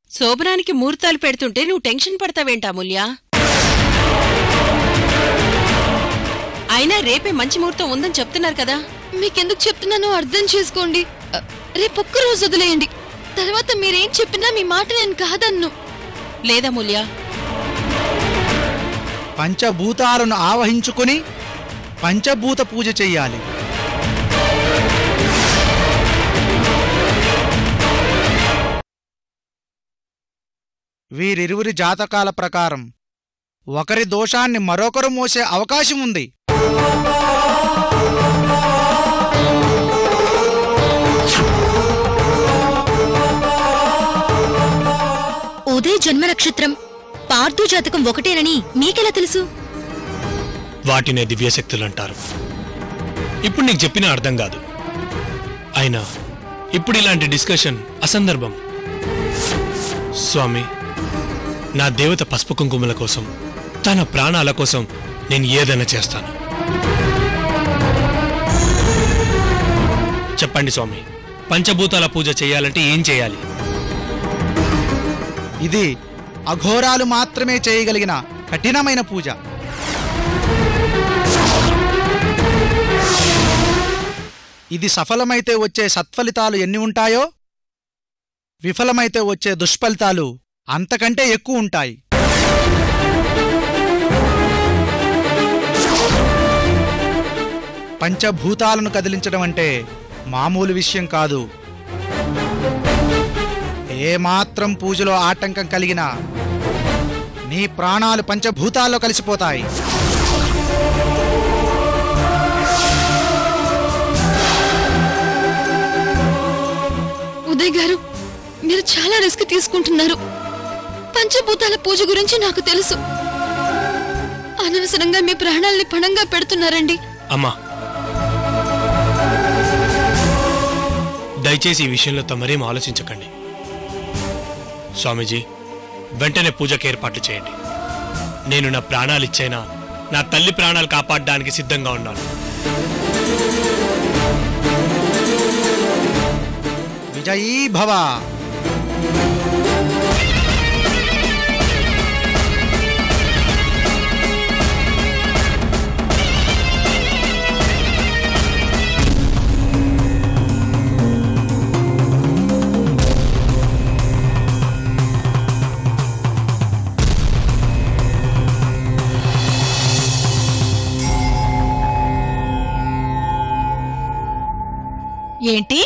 శోభనానికి ముహూర్తాలు పెడుతుంటే నువ్వు టెన్షన్ పడతావేంటా అమూల్య అయినా రేపే మంచి ముహూర్తం ఉందని చెప్తున్నారు కదా మీకెందుకు చెప్తున్నానో అర్థం చేసుకోండి అ, రేపొక్క రోజు వదిలేయండి తర్వాత మీరేం చెప్పినా మీ మాట నేను కాదన్ను లేదా మూల్య పంచభూతాలను ఆవహించుకుని పంచభూత పూజ చెయ్యాలి వీరిరువురి జాతకాల ప్రకారం ఒకరి దోషాన్ని మరొకరు మోసే అవకాశం ఉంది ఉదయ్ జన్మ నక్షత్రం పార్థు జాతకం ఒకటేనని మీకెలా తెలుసు వాటినే దివ్యశక్తులు అంటారు ఇప్పుడు నీకు చెప్పినా అర్థం కాదు అయినా ఇప్పుడు ఇలాంటి డిస్కషన్ అసందర్భం స్వామి నా దేవత పసుపు కుంకుమల కోసం తన ప్రాణాల కోసం నేను ఏదైనా చేస్తాను చెప్పండి స్వామి పంచభూతాల పూజ చేయాలంటే ఏం చేయాలి ఇది అఘోరాలు మాత్రమే చేయగలిగిన కఠినమైన పూజ ఇది సఫలమైతే వచ్చే సత్ఫలితాలు ఎన్ని ఉంటాయో విఫలమైతే వచ్చే దుష్ఫలితాలు అంతకంటే ఎక్కువ ఉంటాయి పంచభూతాలను కదిలించడం అంటే మామూలు విషయం కాదు ఏమాత్రం పూజలో ఆటంకం కలిగినా నీ ప్రాణాలు పంచభూతాల్లో కలిసిపోతాయి ఉదయ్ గారు మీరు చాలా రిస్క్ తీసుకుంటున్నారు పంచభూతాల పూజ గురించి నాకు తెలుసు అనవసరంగా మీ ప్రాణాల్ని పణంగా పెడుతున్నారండి అమ్మా దయచేసి ఈ విషయంలో తమరేం ఆలోచించకండి స్వామీజీ వెంటనే పూజకు ఏర్పాట్లు చేయండి నేను నా ప్రాణాలు ఇచ్చైనా నా తల్లి ప్రాణాలు కాపాడడానికి సిద్ధంగా ఉన్నాను విజయీ భవ ఏంటి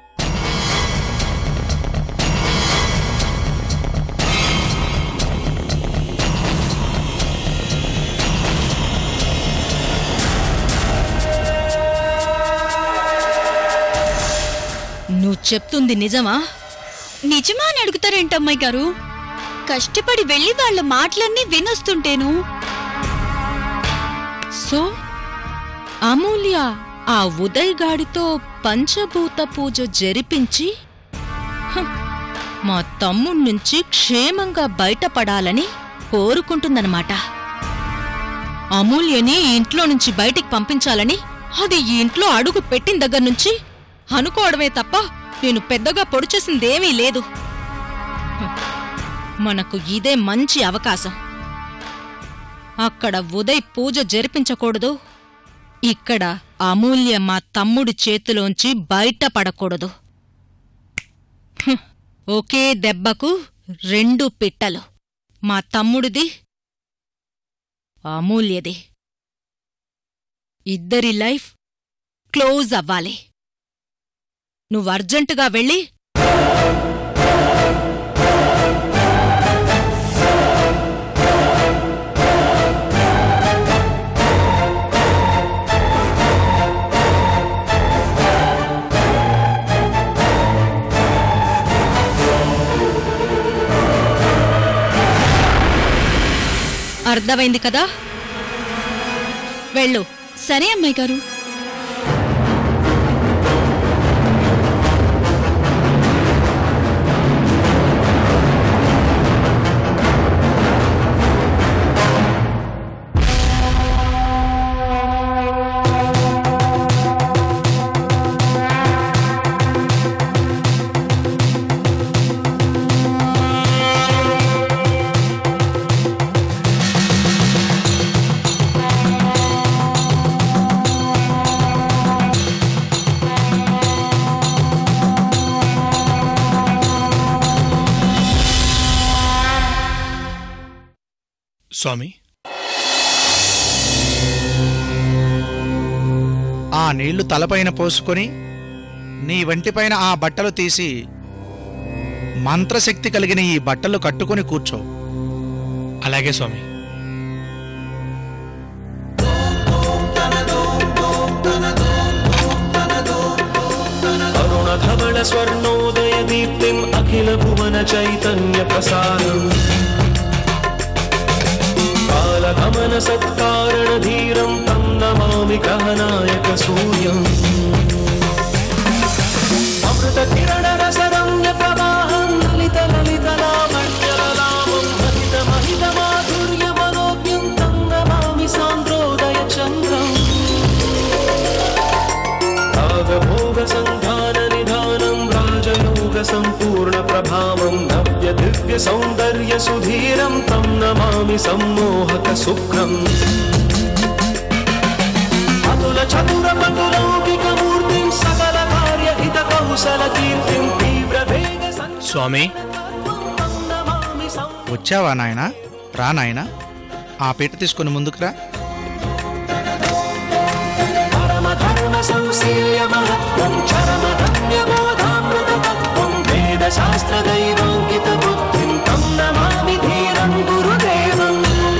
నువ్వు చెప్తుంది నిజమా నిజమా అని అడుగుతారేంటమ్మాయి గారు కష్టపడి వెళ్ళి వాళ్ళ మాటలన్నీ వినొస్తుంటేను సో అమూల్య ఆ ఉదయ్ గాడితో పంచభూత పూజ జరిపించి హ, మా తమ్ముడి నుంచి క్షేమంగా బయటపడాలని కోరుకుంటుందన్నమాట అమూల్యని ఈ ఇంట్లో నుంచి బయటికి పంపించాలని అది ఈ ఇంట్లో అడుగు పెట్టిన దగ్గర నుంచి అనుకోవడమే తప్ప నేను పెద్దగా పొడి చేసిందేమీ లేదు హ, మనకు ఇదే మంచి అవకాశం అక్కడ ఉదయ్ పూజ జరిపించకూడదు ఇక్కడ అమూల్య మా తమ్ముడి చేతిలోంచి బయటపడకూడదు హ్మ్. ఒకే దెబ్బకు రెండు పిట్టలు మా తమ్ముడిది అమూల్యది ఇద్దరి లైఫ్ క్లోజ్ అవ్వాలి నువ్వు అర్జెంటుగా వెళ్ళి అర్థమైంది కదా వెళ్ళు సరే అమ్మాయి గారు ఆ స్వామి ఆ నీళ్లు తలపైన పోసుకొని నీ వంటిపైన ఆ బట్టలు తీసి మంత్రశక్తి కలిగిన ఈ బట్టలు కట్టుకొని కూర్చో అలాగే స్వామి अरुणधवल स्वर्णोदय दीप्तिम् अखिल भुवन चैतन्य प्रसारम् कालगमन सत्कारण धीरं तं नमामि गहनायक सूर्यम् अमृत किरण रसरम्य प्रवाहं ललित ललित लावण्यलामं महित महित माधुर्य मनोज्ञं तं नमामि सान्द्रोदय चन्द्रम् रागभोगसन्धाननिधानं राजयोगसम्पूर्णप्रभावं नव्यदिव्यसौन्दर्यसुधीरं तं नमामि सम्मोहकसुप्रम् अतुलचतुरपटुलौकिकमूर्तिं सकलकार्यहितकौशलकीर्तिं तीव्रवेग స్వామి नमामि सं వచ్చావా నాయనా రా నాయనా ఆ పీట తీసుకుని ముందుకు రా परमधर्मसंशील्यमहत्त्वं चरमधन्यबोधामृततत्त्वं वेदशास्त्रदैवाङ्कितबुद्धिं तं नमामि धीरं गुरुदेवम्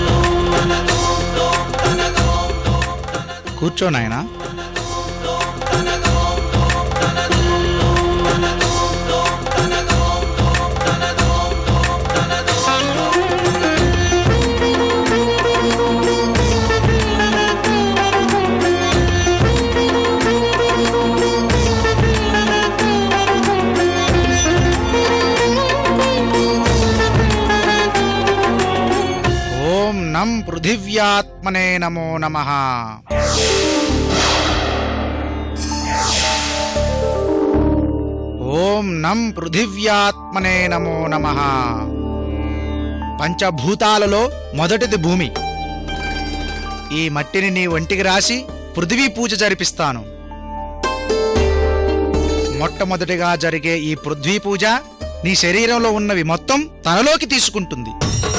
కూర్చో నాయనా ఓం నం పృథివ్యాత్మనే నమో నమః ఓం నం పృథివ్యాత్మనే నమో నమః పంచభూతాలలో మొదటిది భూమి ఈ మట్టిని నీ ఒంటికి రాసి పృథివీ పూజ జరిపిస్తాను మొట్టమొదటిగా జరిగే ఈ పృథ్వీ పూజ నీ శరీరంలో ఉన్నవి మొత్తం తనలోకి తీసుకుంటుంది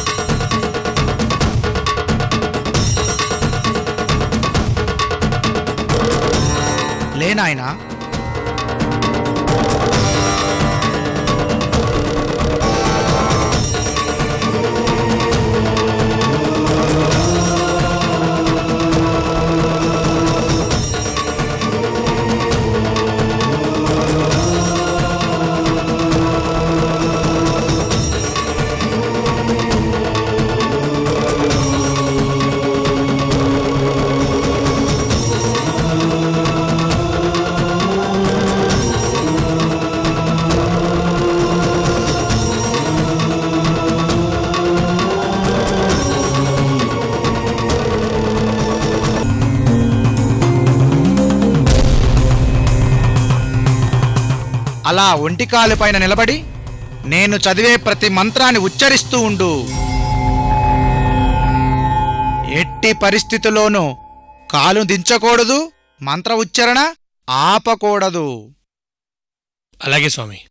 లేనాయనా అలా ఒంటికాలు పైన నిలబడి నేను చదివే ప్రతి మంత్రాన్ని ఉచ్చరిస్తూ ఉండు ఎట్టి పరిస్థితుల్లోనూ కాలు దించకూడదు మంత్ర ఉచ్చారణ ఆపకూడదు అలాగే స్వామి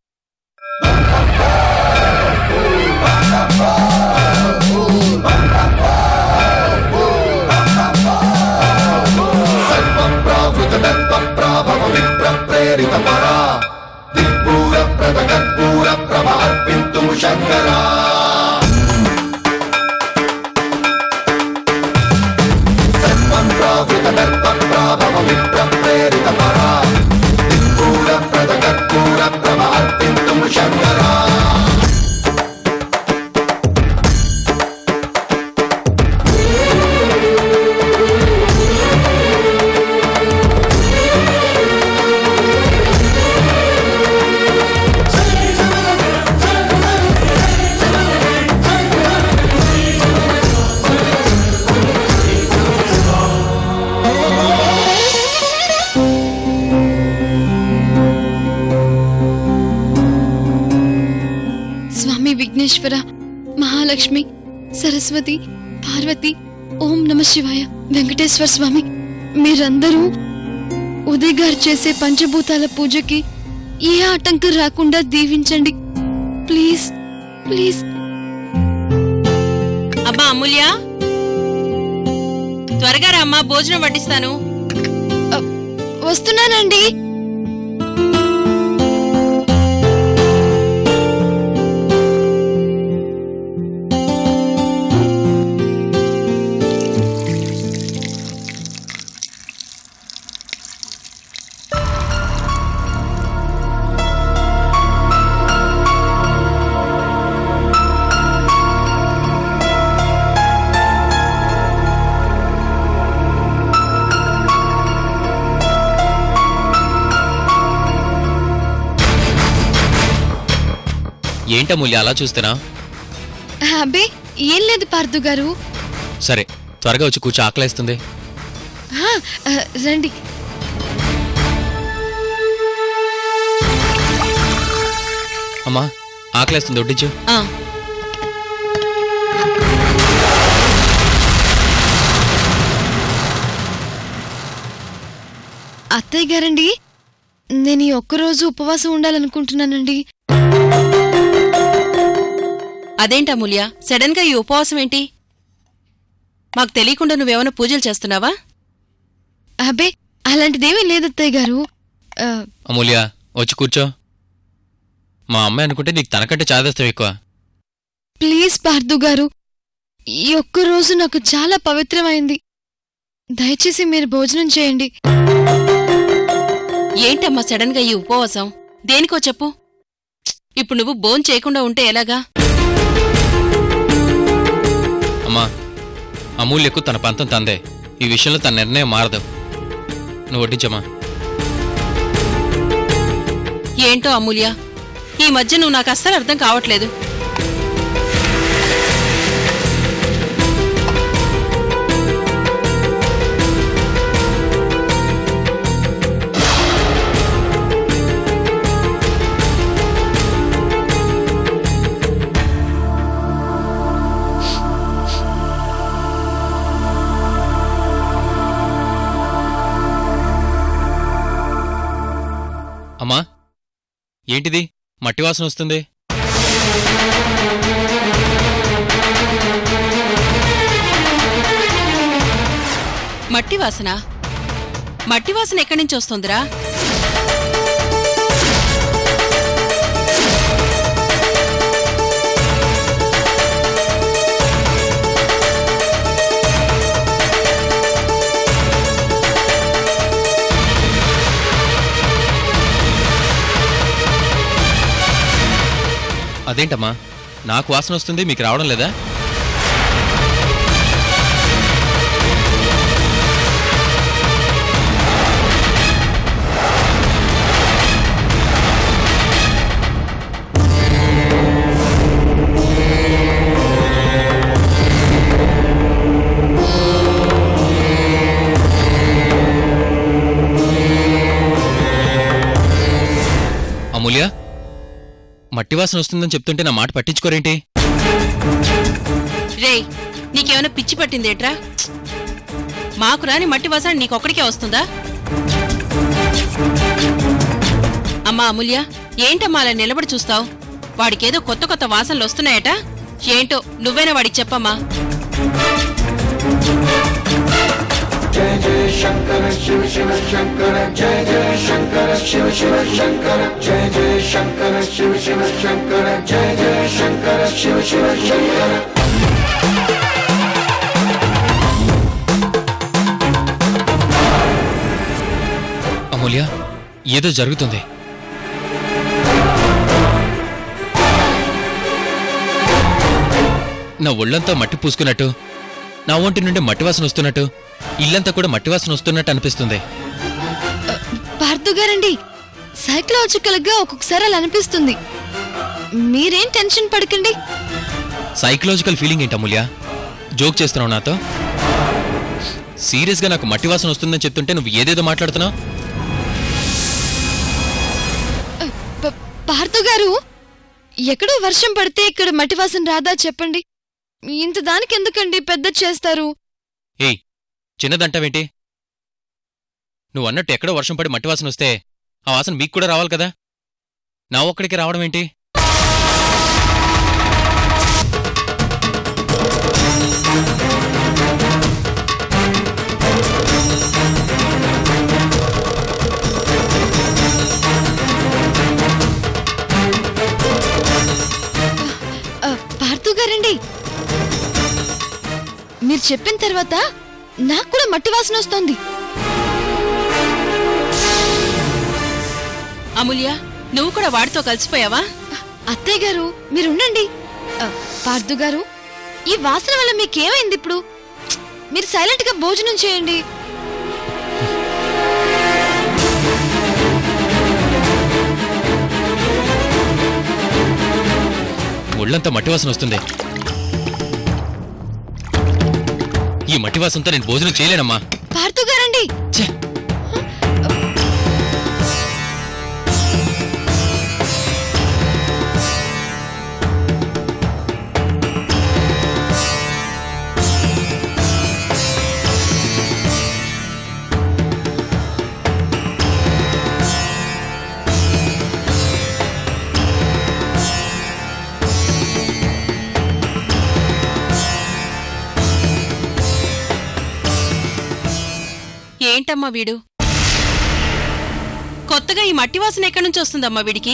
స్వామి విఘ్నేశ్వర మహాలక్ష్మి సరస్వతి పార్వతి ఓం నమ శివాయ వెంకటేశ్వర స్వామి మీరందరూ ఉదయ్ గారు చేసే పంచభూతాల పూజకి ఏ ఆటంకం రాకుండా దీవించండి ప్లీజ్ ప్లీజ్ అబ్బా అమూల్య త్వరగా రా అమ్మా భోజనం వడ్డిస్తాను వస్తున్నానండి ఏంటమూల్య అలా చూస్తున్నా అబ్బే ఏం లేదు పార్థు గారు సరే త్వరగా వచ్చి కూర్చో ఆకలేస్తుంది ఆ, ఆ, రండి అమ్మా ఆకలేస్తుంది వడ్డించు ఆ, అత్తయ్య గారండి నేను ఈ ఒక్కరోజు ఉపవాసం ఉండాలనుకుంటున్నానండి అదేంటి అమూల్య సడన్ గా ఈ ఉపవాసం ఏంటి మాకు తెలియకుండా నువ్వేమైనా పూజలు చేస్తున్నావా అబ్బే అలాంటిదేమీ లేదు అత్తయ్య గారు ఆ, అమూల్య వచ్చి కూర్చో మా అమ్మాయి అనుకుంటే నీకు తనకంటే చాదస్తం ఎక్కువ ప్లీజ్ పార్థు గారు ఈ ఒక్క రోజు నాకు చాలా పవిత్రమైంది దయచేసి మీరు భోజనం చేయండి ఏంటమ్మా సడన్ గా ఈ ఉపవాసం దేనికో చెప్పు ఇప్పుడు నువ్వు బోన్ చేయకుండా ఉంటే ఎలాగా అమ్మా అమూల్యకు తన పంతం తందే ఈ విషయంలో తన నిర్ణయం మారదు నువ్వు వడ్డించమ్మా ఏంటో అమూల్య ఈ మధ్య నువ్వు నాకు అస్సలు అర్థం కావట్లేదు అమ్మా ఏంటిది మట్టి వాసన వస్తుంది మట్టి వాసన మట్టి వాసన ఎక్కడి నుంచి వస్తుందిరా అదేంటమ్మా నాకు వాసన వస్తుంది మీకు రావడం లేదా అమూల్య మట్టి వాసన వస్తుందని చెప్తుంటే నా మాట పట్టించుకోరేంటి రేయ్ నీకేమైనా పిచ్చి పట్టిందేట్రా మాకు రాని మట్టి వాసన నీకొక్కడికే వస్తుందా అమ్మా అమూల్య ఏంటమ్మా అలా నిలబడి చూస్తావు వాడికేదో కొత్త కొత్త వాసనలు వస్తున్నాయట ఏంటో నువ్వైనా వాడికి చెప్పమ్మా అమూల్య ఏదో జరుగుతుంది నా ఒళ్ళంతా మట్టి పూసుకున్నట్టు నా ఒంటి నుండి మట్టి వాసన వస్తున్నట్టు ఇల్లంతా కూడా మట్టి వాసన వస్తున్నట్టు అనిపిస్తుంది పార్థు గారండి సైకలాజికల్ గా ఒక్కొక్కసారి అలా అనిపిస్తుంది మీరేం టెన్షన్ పడకండి సైకలాజికల్ ఫీలింగ్ ఏంటి అమూల్య జోక్ చేస్తున్నావు నాతో సీరియస్గా నాకు మట్టి వాసన వస్తుందని చెప్తుంటే నువ్వు ఏదేదో మాట్లాడుతున్నావు ప- పార్థు గారు ఎక్కడో వర్షం పడితే ఇక్కడ మట్టి వాసన రాదా చెప్పండి ఇంత దానికి ఎందుకండి పెద్ద చేస్తారు ఏయ్ చిన్నదంటావేంటి నువ్వు అన్నట్టు ఎక్కడో వర్షం పడి మట్టి వాసన వస్తే ఆ వాసన మీకు కూడా రావాలి కదా నా ఒక్కడికి రావడం ఏంటి పార్థు గారండి మీరు చెప్పిన తర్వాత నాకు కూడా మట్టి వాసన వస్తోంది అమూల్య నువ్వు కూడా వాడితో కలిసిపోయావా అత్తయ్య గారు మీరుండండి ఆ, పార్థు గారు ఈ వాసన వల్ల మీకేమైంది ఇప్పుడు మీరు సైలెంట్ గా భోజనం చేయండి ఒళ్ళంతా మట్టి వాసన వస్తుంది ఈ మట్టి వాసనతో నేను భోజనం చేయలేనమ్మా పార్థు గారండి ఛే! ఏంటమ్మా వీడు కొత్తగా ఈ మట్టి వాసన ఎక్కడి నుంచి వస్తుందమ్మా వీడికి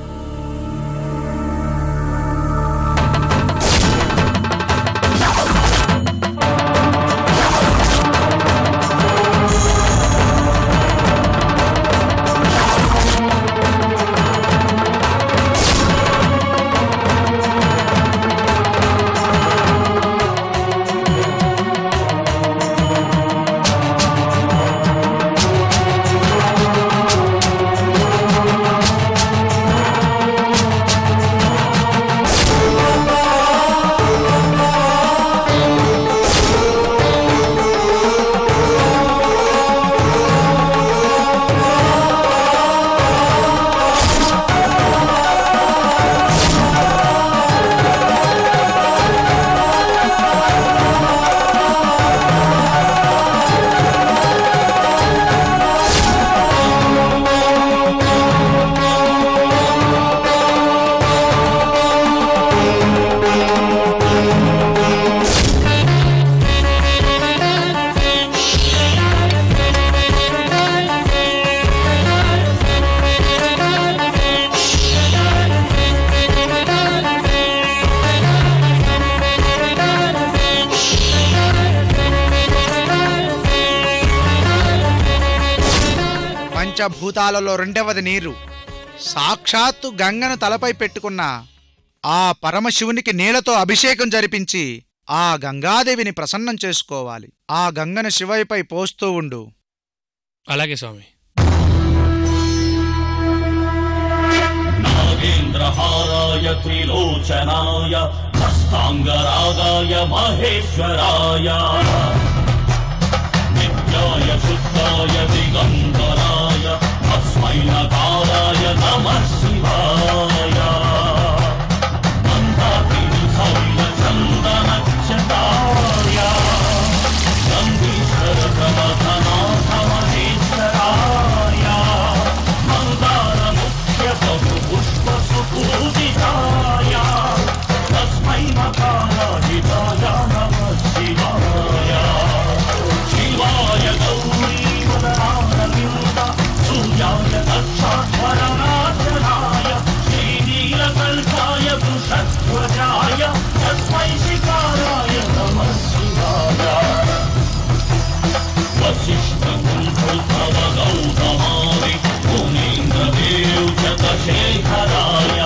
పంచభూతాలలో రెండవది నీరు సాక్షాత్తు గంగను తలపై పెట్టుకున్న ఆ పరమశివునికి నీళ్లతో అభిషేకం జరిపించి ఆ గంగాదేవిని ప్రసన్నం చేసుకోవాలి ఆ గంగను శివయ్యపై పోస్తూ ఉండు అలాగే స్వామి नागेन्द्रहाराय त्रिलोचनाय हस्ताङ्गरागाय महेश्वराय नित्याय शुद्धाय दिगम्बराय तस्मै नकाराय नमः शिवाय मन्दाकिनिशैलचन्दनक्षताय गम्भीरप्रवधनाथमहेश्वराय मन्दारमुख्यबहुपुष्पसुपूजिताय तस्मै मकाराजिताय नमः शिवाय शिवाय गौरीवदनारविन्द सूर्याय दक्षाध्वरनाशनाय श्रीनीलकल्पाय वृषध्वजाय तस्मै शिकाराय नमः शिवाय वसिष्ठकुण्ठोद्भवगौतमादि मुनीन्द्रदेव जतशेखराय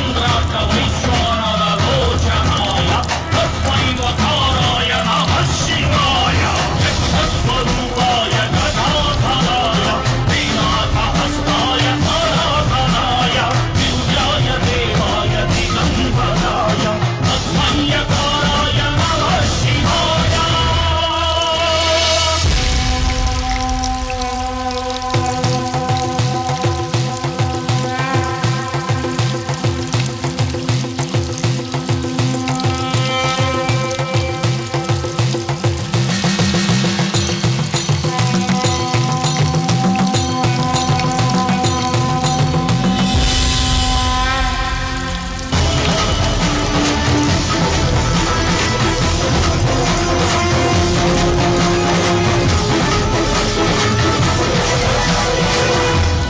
चन्द्राकवैश्वानरलोचनाय तस्मै वकाराय नमः शिवाय यक्षस्वरूपाय गदाधराय वीणाकहस्ताय सनातनाय दिव्याय देवाय दिगम्बराय तस्मै यकाराय नमः शिवाय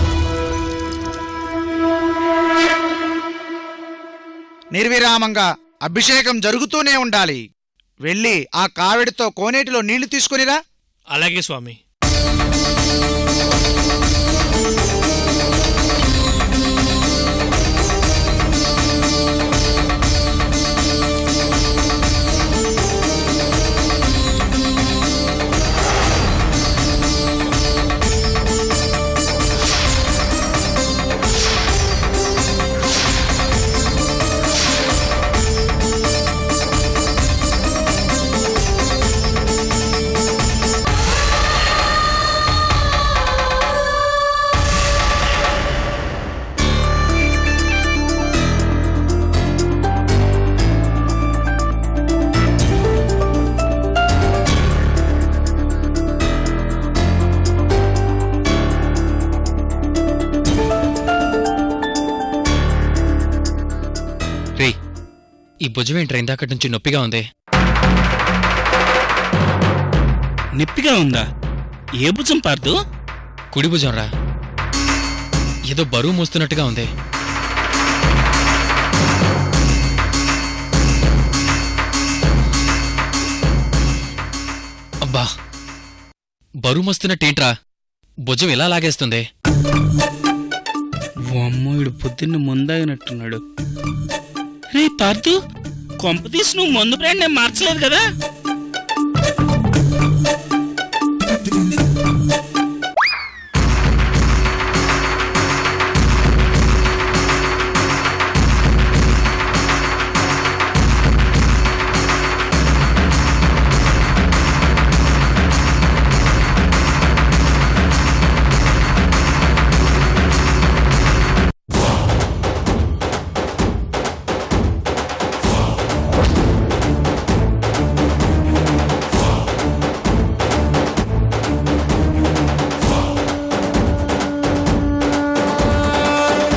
నిర్విరామంగా అభిషేకం జరుగుతూనే ఉండాలి వెళ్ళి ఆ కావిడితో కోనేటిలో నీళ్లు తీసుకునిరా అలాగే స్వామి రేయ్ ఈ భుజం ఏంట్రా ఇందాకటి నుంచి నొప్పిగా ఉంది నొప్పిగా ఉందా ఏ భుజం పార్దు కుడి భుజం రా ఏదో బరువు మోస్తున్నట్టుగా ఉంది అబ్బా బరువు మోస్తున్నట్టేంట్రా భుజం ఇలా లాగేస్తుంది అమ్మోయుడు పొద్దున్న ముందాగినట్టున్నాడు రే పార్దు కొంపతీసి నువ్వు మందు బ్రాండ్ నేను మార్చలేదు కదా